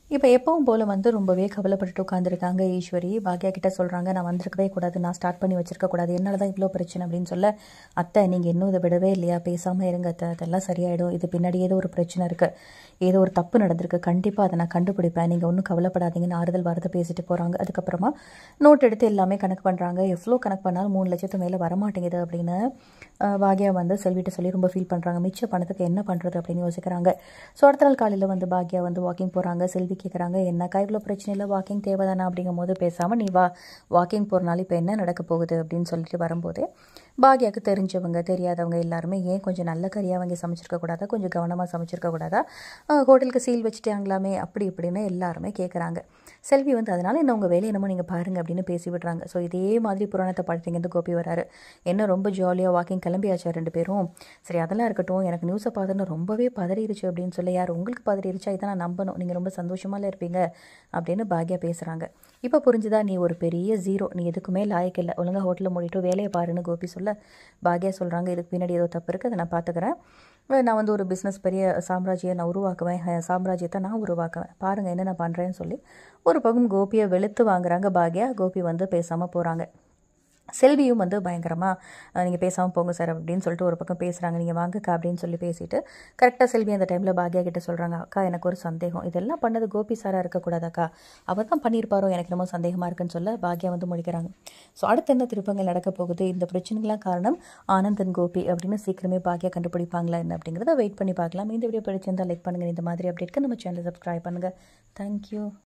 இப்போ எப்பவும் போல் வந்து ரொம்பவே கவலைப்பட்டுட்டு உட்காந்துருக்காங்க ஈஸ்வரி பாக்யா கிட்ட சொல்கிறாங்க நான் வந்திருக்கவே கூடாது நான் ஸ்டார்ட் பண்ணி வச்சிருக்க கூடாது என்னால் தான் இவ்வளோ பிரச்சனை அப்படின்னு சொல்ல அத்தை நீங்கள் இன்னும் இதை விடவே இல்லையா பேசாமல் இருங்க அத்தை அதெல்லாம் சரியாயிடும் இது பின்னாடி ஏதோ ஒரு பிரச்சனை இருக்குது ஏதோ ஒரு தப்பு நடந்திருக்கு கண்டிப்பாக அதை நான் கண்டுபிடிப்பேன் நீங்கள் ஒன்றும் கவலைப்படாதீங்கன்னு ஆறுதல் வார்த்தை பேசிட்டு போகிறாங்க அதுக்கப்புறமா நோட் எடுத்து எல்லாமே கணக்கு பண்ணுறாங்க எவ்வளோ கணக்கு பண்ணாலும் மூணு லட்சத்து மேலே வரமாட்டேங்குது அப்படின்னு அஹ், பாக்யா வந்து செல்விட்ட சொல்லி ரொம்ப ஃபீல் பண்ணுறாங்க மிச்ச பணத்துக்கு என்ன பண்ணுறது அப்படின்னு யோசிக்கிறாங்க ஸோ அடுத்த நாள் காலையில் வந்து பாக்யா வந்து வாக்கிங் போகிறாங்க செல்வி கேட்குறாங்க என்னக்கா இவ்வளோ பிரச்சனை இல்லை வாக்கிங் தேவைதானா அப்படிங்கும் போது பேசாமல் நீ வா வாக்கிங் போகிறனால இப்போ என்ன நடக்க போகுது அப்படின்னு சொல்லிட்டு வரும்போது பாக்யாவுக்கு தெரிஞ்சவங்க தெரியாதவங்க எல்லாருமே ஏன் கொஞ்சம் நல்ல கறியாக வாங்கி சமைச்சிருக்க கூடாதா கொஞ்சம் கவனமாக சமைச்சிருக்க கூடாதா அஹ், ஹோட்டலுக்கு சீல் வச்சுட்டாங்களாமே அப்படி இப்படின்னு எல்லாருமே கேட்குறாங்க செல்வி வந்து அதனால என்ன உங்கள் வேலை என்னமோ நீங்கள் பாருங்க அப்படின்னு பேசி விடுறாங்க ஸோ இதே மாதிரி புராணத்தை படுத்திங்கன்னு கோபி வராரு என்ன ரொம்ப ஜாலியாக வாக்கிங் கிளம்பியாச்சா ரெண்டு பேரும் சரி அதெல்லாம் இருக்கட்டும் எனக்கு நியூஸை பார்த்துன்னு ரொம்பவே பதறிடுச்சு அப்படின்னு சொல்லி யார் உங்களுக்கு பதறிடுச்சா இதை நான் நம்பணும் நீங்கள் ரொம்ப சந்தோஷமால இருப்பீங்க அப்படின்னு பாக்யா பேசுகிறாங்க இப்போ புரிஞ்சுதா நீ ஒரு பெரிய ஜீரோ நீ எதுக்குமே லாயக்கு இல்லை ஒழுங்கா ஹோட்டலில் மூடிட்டு வேலையை பாருன்னு கோபி சொல்ல பாக்யா சொல்கிறாங்க இதுக்கு பின்னாடி ஏதோ தப்பு இருக்குது அதை நான் பார்த்துக்கிறேன் நான் வந்து ஒரு பிஸ்னஸ் பெரிய சாம்ராஜ்யம் நான் உருவாக்குவேன் அஹ் சாம்ராஜ்யத்தை நான் உருவாக்குவேன் பாருங்கள் என்ன நான் பண்ணுறேன்னு சொல்லி ஒரு பக்கம் கோபியை வெளுத்து வாங்குறாங்க பாக்யா கோபி வந்து பேசாமல் போகிறாங்க செல்வியும் வந்து பயங்கரமாக நீங்கள் பேசாமல் போங்க சார் அப்படின்னு சொல்லிட்டு ஒரு பக்கம் பேசுகிறாங்க நீங்கள் வாங்கக்கா அப்படின்னு சொல்லி பேசிட்டு கரெக்டாக செல்வி அந்த டைமில் பாக்யா கிட்ட சொல்கிறாங்க அக்கா எனக்கு ஒரு சந்தேகம் இதெல்லாம் பண்ணது கோபி சாராக இருக்கக்கூடாதாக்கா அவர் தான் பண்ணியிருப்பாரோ எனக்கு ரொம்ப சந்தேகமாக இருக்குன்னு சொல்ல பாக்யா வந்து முடிக்கிறாங்க ஸோ அடுத்து என்ன திருப்பங்கள் நடக்க போகுது இந்த பிரச்சனைகளாம் காரணம் ஆனந்தன் கோபி அப்படின்னு சீக்கிரமே பாக்யா கண்டுபிடிப்பாங்களா என்ன அப்படிங்கிறத வெயிட் பண்ணி பார்க்கலாம் இந்த வீடியோ பிடிச்சிருந்தா லைக் பண்ணுங்கள் இந்த மாதிரி அப்டேட்க்கு நம்ம சேனலை சப்ஸ்கிரைப் பண்ணுங்கள் தேங்க்யூ